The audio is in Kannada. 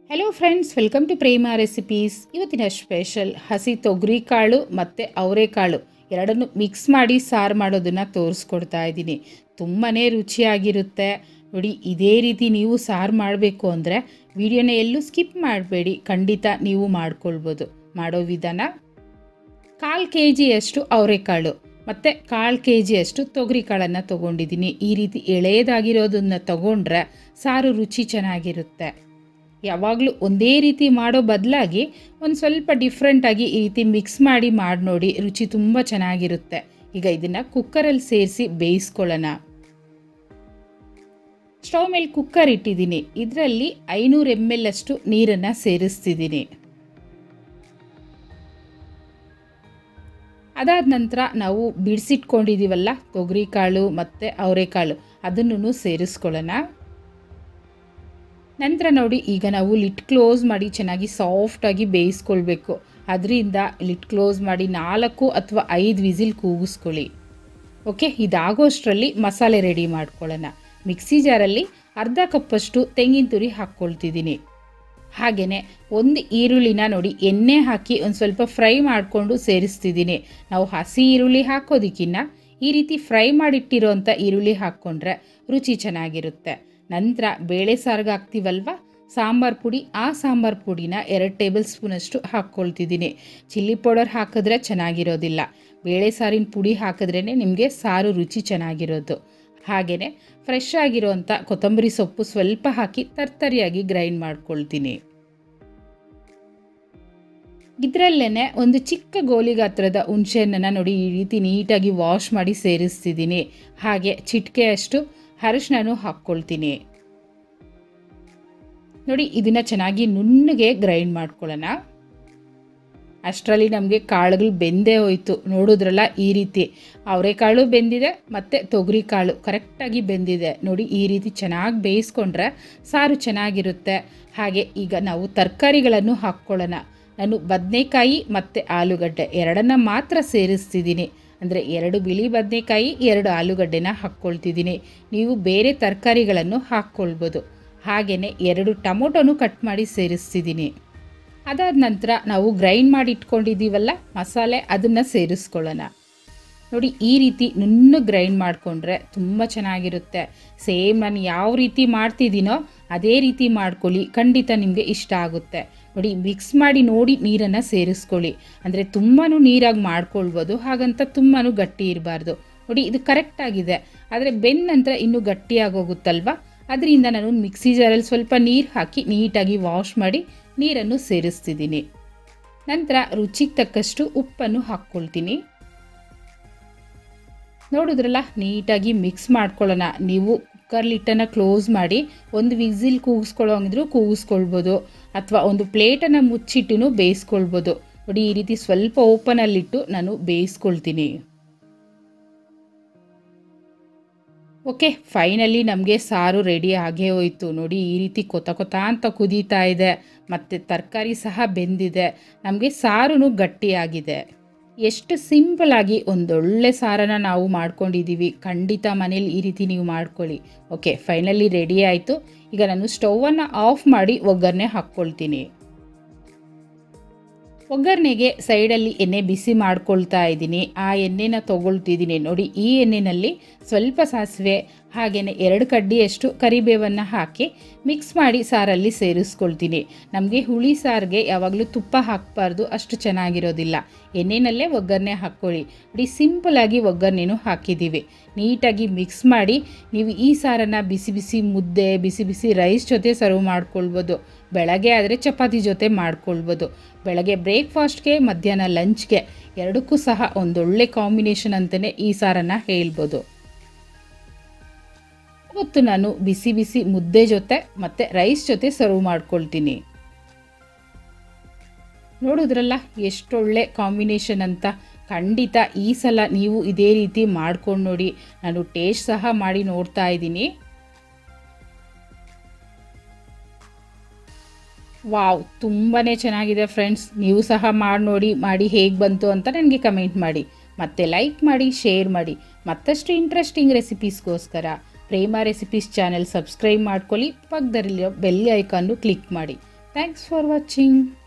hello friends welcome to Prema recipes ಇವತ್ತಿನ ಸ್ಪೆಷಲ್ ಹಸಿ ತೊಗರಿ ಕಾಳು ಮತ್ತು ಅವರೆಕಾಳು ಎರಡನ್ನು ಮಿಕ್ಸ್ ಮಾಡಿ ಸಾರು ಮಾಡೋದನ್ನು ತೋರಿಸ್ಕೊಡ್ತಾ ಇದ್ದೀನಿ ತುಂಬಾ ರುಚಿಯಾಗಿರುತ್ತೆ ನೋಡಿ ಇದೇ ರೀತಿ ನೀವು ಸಾರು ಮಾಡಬೇಕು ಅಂದರೆ ವಿಡಿಯೋನ ಎಲ್ಲೂ ಸ್ಕಿಪ್ ಮಾಡಬೇಡಿ ಖಂಡಿತ ನೀವು ಮಾಡ್ಕೊಳ್ಬೋದು ಮಾಡೋ ವಿಧಾನ ಕಾಲು ಕೆ ಜಿಯಷ್ಟು ಅವರೆಕಾಳು ಮತ್ತು ಕಾಲು ಕೆ ಜಿಯಷ್ಟು ತೊಗರಿ ಕಾಳನ್ನು ತೊಗೊಂಡಿದ್ದೀನಿ ಈ ರೀತಿ ಎಳೆಯದಾಗಿರೋದನ್ನು ತಗೊಂಡ್ರೆ ಸಾರು ರುಚಿ ಚೆನ್ನಾಗಿರುತ್ತೆ ಯಾವಾಗಲೂ ಒಂದೇ ರೀತಿ ಮಾಡೋ ಬದಲಾಗಿ ಒಂದು ಸ್ವಲ್ಪ ಡಿಫ್ರೆಂಟಾಗಿ ಈ ರೀತಿ ಮಿಕ್ಸ್ ಮಾಡಿ ಮಾಡಿ ನೋಡಿ ರುಚಿ ತುಂಬ ಚೆನ್ನಾಗಿರುತ್ತೆ ಈಗ ಇದನ್ನು ಕುಕ್ಕರಲ್ಲಿ ಸೇರಿಸಿ ಬೇಯಿಸ್ಕೊಳ್ಳೋಣ ಸ್ಟವ್ ಮೇಲೆ ಕುಕ್ಕರ್ ಇಟ್ಟಿದ್ದೀನಿ ಇದರಲ್ಲಿ ಐನೂರು ಎಮ್ ಎಲ್ ಅಷ್ಟು ನೀರನ್ನು ಸೇರಿಸ್ತಿದ್ದೀನಿ ಅದಾದ ನಂತರ ನಾವು ಬಿಡಿಸಿಟ್ಕೊಂಡಿದ್ದೀವಲ್ಲ ತೊಗರಿ ಕಾಳು ಮತ್ತು ಅವರೆಕಾಳು ಅದನ್ನು ಸೇರಿಸ್ಕೊಳ್ಳೋಣ ನಂತರ ನೋಡಿ ಈಗ ನಾವು ಲಿಟ್ ಕ್ಲೋಸ್ ಮಾಡಿ ಚೆನ್ನಾಗಿ ಸಾಫ್ಟಾಗಿ ಬೇಯಿಸ್ಕೊಳ್ಬೇಕು ಅದರಿಂದ ಲಿಟ್ ಕ್ಲೋಸ್ ಮಾಡಿ ನಾಲ್ಕು ಅಥವಾ ಐದು ವಿಸಿಲ್ ಕೂಗಿಸ್ಕೊಳ್ಳಿ ಓಕೆ ಇದಾಗೋಷ್ಟರಲ್ಲಿ ಮಸಾಲೆ ರೆಡಿ ಮಾಡ್ಕೊಳ್ಳೋಣ ಮಿಕ್ಸಿ ಜಾರಲ್ಲಿ ಅರ್ಧ ಕಪ್ಪಷ್ಟು ತೆಂಗಿನ ತುರಿ ಹಾಕ್ಕೊಳ್ತಿದ್ದೀನಿ ಹಾಗೆಯೇ ಒಂದು ಈರುಳ್ಳಿನ ನೋಡಿ ಎಣ್ಣೆ ಹಾಕಿ ಒಂದು ಸ್ವಲ್ಪ ಫ್ರೈ ಮಾಡಿಕೊಂಡು ಸೇರಿಸ್ತಿದ್ದೀನಿ ನಾವು ಹಸಿ ಈರುಳ್ಳಿ ಹಾಕೋದಕ್ಕಿಂತ ಈ ರೀತಿ ಫ್ರೈ ಮಾಡಿಟ್ಟಿರೋಂಥ ಈರುಳ್ಳಿ ಹಾಕ್ಕೊಂಡ್ರೆ ರುಚಿ ಚೆನ್ನಾಗಿರುತ್ತೆ ನಂತರ ಬೇಳೆ ಸಾರಿಗೆ ಹಾಕ್ತೀವಲ್ವ ಸಾಂಬಾರು ಪುಡಿ ಆ ಸಾಂಬಾರು ಪುಡಿನ ಎರಡು ಟೇಬಲ್ ಸ್ಪೂನಷ್ಟು ಹಾಕ್ಕೊಳ್ತಿದ್ದೀನಿ ಚಿಲ್ಲಿ ಪೌಡರ್ ಹಾಕಿದ್ರೆ ಚೆನ್ನಾಗಿರೋದಿಲ್ಲ ಬೇಳೆ ಸಾರಿನ ಪುಡಿ ಹಾಕಿದ್ರೇ ನಿಮಗೆ ಸಾರು ರುಚಿ ಚೆನ್ನಾಗಿರೋದು ಹಾಗೆಯೇ ಫ್ರೆಶ್ ಆಗಿರೋಂಥ ಕೊತ್ತಂಬರಿ ಸೊಪ್ಪು ಸ್ವಲ್ಪ ಹಾಕಿ ತರ್ತರಿಯಾಗಿ ಗ್ರೈಂಡ್ ಮಾಡ್ಕೊಳ್ತೀನಿ ಇದರಲ್ಲೇ ಒಂದು ಚಿಕ್ಕ ಗೋಲಿ ಗಾತ್ರದ ಹುಣಸೆಹಣ್ಣನ್ನು ನೋಡಿ ಈ ರೀತಿ ನೀಟಾಗಿ ವಾಶ್ ಮಾಡಿ ಸೇರಿಸ್ತಿದ್ದೀನಿ ಹಾಗೆ ಚಿಟಿಕೆಯಷ್ಟು ಅರಿಶಿನೂ ಹಾಕ್ಕೊಳ್ತೀನಿ ನೋಡಿ ಇದನ್ನು ಚೆನ್ನಾಗಿ ನುಣ್ಣಗೆ ಗ್ರೈಂಡ್ ಮಾಡ್ಕೊಳ್ಳೋಣ ಅಷ್ಟರಲ್ಲಿ ನಮಗೆ ಕಾಳುಗಳು ಬೆಂದೇ ಹೋಯಿತು ನೋಡಿದ್ರಲ್ಲ ಈ ರೀತಿ ಅವರೆಕಾಳು ಬೆಂದಿದೆ ಮತ್ತು ತೊಗರಿ ಕಾಳು ಕರೆಕ್ಟಾಗಿ ಬೆಂದಿದೆ ನೋಡಿ ಈ ರೀತಿ ಚೆನ್ನಾಗಿ ಬೇಯಿಸ್ಕೊಂಡ್ರೆ ಸಾರು ಚೆನ್ನಾಗಿರುತ್ತೆ ಹಾಗೆ ಈಗ ನಾವು ತರಕಾರಿಗಳನ್ನು ಹಾಕ್ಕೊಳ್ಳೋಣ ನಾನು ಬದನೆಕಾಯಿ ಮತ್ತು ಆಲೂಗಡ್ಡೆ ಎರಡನ್ನ ಮಾತ್ರ ಸೇರಿಸ್ತಿದ್ದೀನಿ ಅಂದರೆ ಎರಡು ಬಿಳಿ ಬದನೆಕಾಯಿ ಎರಡು ಆಲೂಗಡ್ಡೆನ ಹಾಕ್ಕೊಳ್ತಿದ್ದೀನಿ ನೀವು ಬೇರೆ ತರಕಾರಿಗಳನ್ನು ಹಾಕ್ಕೊಳ್ಬೋದು ಹಾಗೆಯೇ ಎರಡು ಟೊಮೊಟೊನು ಕಟ್ ಮಾಡಿ ಸೇರಿಸ್ತಿದ್ದೀನಿ ಅದಾದ ನಂತರ ನಾವು ಗ್ರೈಂಡ್ ಮಾಡಿ ಇಟ್ಕೊಂಡಿದ್ದೀವಲ್ಲ ಮಸಾಲೆ ಅದನ್ನು ಸೇರಿಸ್ಕೊಳ್ಳೋಣ ನೋಡಿ ಈ ರೀತಿ ನುಣ್ಣು ಗ್ರೈಂಡ್ ಮಾಡಿಕೊಂಡ್ರೆ ತುಂಬ ಚೆನ್ನಾಗಿರುತ್ತೆ ಸೇಮ್ ನಾನು ಯಾವ ರೀತಿ ಮಾಡ್ತಿದ್ದೀನೋ ಅದೇ ರೀತಿ ಮಾಡ್ಕೊಳ್ಳಿ ಖಂಡಿತ ನಿಮಗೆ ಇಷ್ಟ ಆಗುತ್ತೆ ನೋಡಿ ಮಿಕ್ಸ್ ಮಾಡಿ ನೋಡಿ ನೀರನ್ನು ಸೇರಿಸ್ಕೊಳ್ಳಿ ಅಂದರೆ ತುಂಬಾ ನೀರಾಗಿ ಮಾಡ್ಕೊಳ್ಬೋದು ಹಾಗಂತ ತುಂಬಾ ಗಟ್ಟಿ ಇರಬಾರ್ದು ನೋಡಿ ಇದು ಕರೆಕ್ಟಾಗಿದೆ ಆದರೆ ಬೆಂದ ನಂತರ ಇನ್ನೂ ಗಟ್ಟಿಯಾಗೋಗುತ್ತಲ್ವ ಅದರಿಂದ ನಾನು ಮಿಕ್ಸಿ ಜಾರಲ್ಲಿ ಸ್ವಲ್ಪ ನೀರು ಹಾಕಿ ನೀಟಾಗಿ ವಾಶ್ ಮಾಡಿ ನೀರನ್ನು ಸೇರಿಸ್ತಿದ್ದೀನಿ ನಂತರ ರುಚಿಗೆ ತಕ್ಕಷ್ಟು ಉಪ್ಪನ್ನು ಹಾಕ್ಕೊಳ್ತೀನಿ ನೋಡಿದ್ರಲ್ಲ ನೀಟಾಗಿ ಮಿಕ್ಸ್ ಮಾಡ್ಕೊಳ್ಳೋಣ ನೀವು ಕುಕ್ಕರ್ ಲಿಟ್ಟನ್ನು ಕ್ಲೋಸ್ ಮಾಡಿ ಒಂದು ವಿಸಿಲ್ ಕೂಗಿಸ್ಕೊಳ್ಳೋಂಗಿದ್ರು ಕೂಗಿಸ್ಕೊಳ್ಬೋದು ಅಥವಾ ಒಂದು ಪ್ಲೇಟನ್ನು ಮುಚ್ಚಿಟ್ಟು ಬೇಯಿಸ್ಕೊಳ್ಬೋದು ನೋಡಿ ಈ ರೀತಿ ಸ್ವಲ್ಪ ಓಪನಲ್ಲಿಟ್ಟು ನಾನು ಬೇಯಿಸ್ಕೊಳ್ತೀನಿ ಓಕೆ ಫೈನಲಿ ನಮಗೆ ಸಾರು ರೆಡಿ ಆಗೇ ಹೋಯಿತು ನೋಡಿ ಈ ರೀತಿ ಕೊತ ಕೊತ ಅಂತ ಕುದೀತಾ ಇದೆ ಮತ್ತು ತರಕಾರಿ ಸಹ ಬೆಂದಿದೆ ನಮಗೆ ಸಾರು ಗಟ್ಟಿಯಾಗಿದೆ ಎಷ್ಟು ಸಿಂಪಲಾಗಿ ಒಂದೊಳ್ಳೆ ಸಾರನ್ನು ನಾವು ಮಾಡ್ಕೊಂಡಿದ್ದೀವಿ ಖಂಡಿತ ಮನೇಲಿ ಈ ರೀತಿ ನೀವು ಮಾಡ್ಕೊಳ್ಳಿ ಓಕೆ ಫೈನಲಿ ರೆಡಿ ಆಯಿತು ಈಗ ನಾನು ಸ್ಟೌವನ್ನು ಆಫ್ ಮಾಡಿ ಒಗ್ಗರಣೆ ಹಾಕ್ಕೊಳ್ತೀನಿ ಒಗ್ಗರಣೆಗೆ ಸೈಡಲ್ಲಿ ಎಣ್ಣೆ ಬಿಸಿ ಮಾಡ್ಕೊಳ್ತಾ ಇದ್ದೀನಿ ಆ ಎಣ್ಣೆನ ತೊಗೊಳ್ತಿದ್ದೀನಿ ನೋಡಿ ಈ ಎಣ್ಣೆಯಲ್ಲಿ ಸ್ವಲ್ಪ ಸಾಸಿವೆ ಹಾಗೆಯೇ ಎರಡು ಕಡ್ಡಿಯಷ್ಟು ಕರಿಬೇವನ್ನು ಹಾಕಿ ಮಿಕ್ಸ್ ಮಾಡಿ ಸಾರಲ್ಲಿ ಸೇರಿಸ್ಕೊಳ್ತೀನಿ ನಮಗೆ ಹುಳಿ ಸಾರಿಗೆ ಯಾವಾಗಲೂ ತುಪ್ಪ ಹಾಕಬಾರ್ದು ಅಷ್ಟು ಚೆನ್ನಾಗಿರೋದಿಲ್ಲ ಎಣ್ಣೆನಲ್ಲೇ ಒಗ್ಗರಣೆ ಹಾಕ್ಕೊಳ್ಳಿ ನೋಡಿ ಸಿಂಪಲಾಗಿ ಒಗ್ಗರಣೆನೂ ಹಾಕಿದ್ದೀವಿ ನೀಟಾಗಿ ಮಿಕ್ಸ್ ಮಾಡಿ ನೀವು ಈ ಸಾರನ್ನು ಬಿಸಿ ಬಿಸಿ ಮುದ್ದೆ ಬಿಸಿ ಬಿಸಿ ರೈಸ್ ಜೊತೆ ಸರ್ವ್ ಮಾಡ್ಕೊಳ್ಬೋದು ಬೆಳಗ್ಗೆ ಆದರೆ ಚಪಾತಿ ಜೊತೆ ಮಾಡ್ಕೊಳ್ಬೋದು ಬೆಳಗ್ಗೆ ಬ್ರೇಕ್ಫಾಸ್ಟ್ಗೆ ಮಧ್ಯಾಹ್ನ ಲಂಚ್ಗೆ ಎರಡಕ್ಕೂ ಸಹ ಒಂದೊಳ್ಳೆ ಕಾಂಬಿನೇಷನ್ ಅಂತಲೇ ಈ ಸಾರನ್ನು ಹೇಳ್ಬೋದು ಇವತ್ತು ನಾನು ಬಿಸಿ ಬಿಸಿ ಮುದ್ದೆ ಜೊತೆ ಮತ್ತು ರೈಸ್ ಜೊತೆ ಸರ್ವ್ ಮಾಡ್ಕೊಳ್ತೀನಿ ನೋಡಿದ್ರಲ್ಲ ಎಷ್ಟೊಳ್ಳೆ ಕಾಂಬಿನೇಷನ್ ಅಂತ ಖಂಡಿತ ಈ ಸಲ ನೀವು ಇದೇ ರೀತಿ ಮಾಡ್ಕೊಂಡು ನೋಡಿ ನಾನು ಟೇಸ್ಟ್ ಸಹ ಮಾಡಿ ನೋಡ್ತಾ ಇದ್ದೀನಿ ವಾವ್ ತುಂಬಾ ಚೆನ್ನಾಗಿದೆ ಫ್ರೆಂಡ್ಸ್ ನೀವು ಸಹ ಮಾಡಿ ನೋಡಿ ಮಾಡಿ ಹೇಗೆ ಬಂತು ಅಂತ ನನಗೆ ಕಮೆಂಟ್ ಮಾಡಿ ಮತ್ತು ಲೈಕ್ ಮಾಡಿ ಶೇರ್ ಮಾಡಿ ಮತ್ತಷ್ಟು ಇಂಟ್ರೆಸ್ಟಿಂಗ್ ರೆಸಿಪೀಸ್ಗೋಸ್ಕರ ಪ್ರೇಮ ರೆಸಿಪೀಸ್ ಚಾನೆಲ್ ಸಬ್ಸ್ಕ್ರೈಬ್ ಮಾಡ್ಕೊಳ್ಳಿ ಪಕ್ಕದಲ್ಲಿರೋ ಬೆಲ್ ಐಕಾನ್ನು ಕ್ಲಿಕ್ ಮಾಡಿ ಥ್ಯಾಂಕ್ಸ್ ಫಾರ್ ವಾಚಿಂಗ್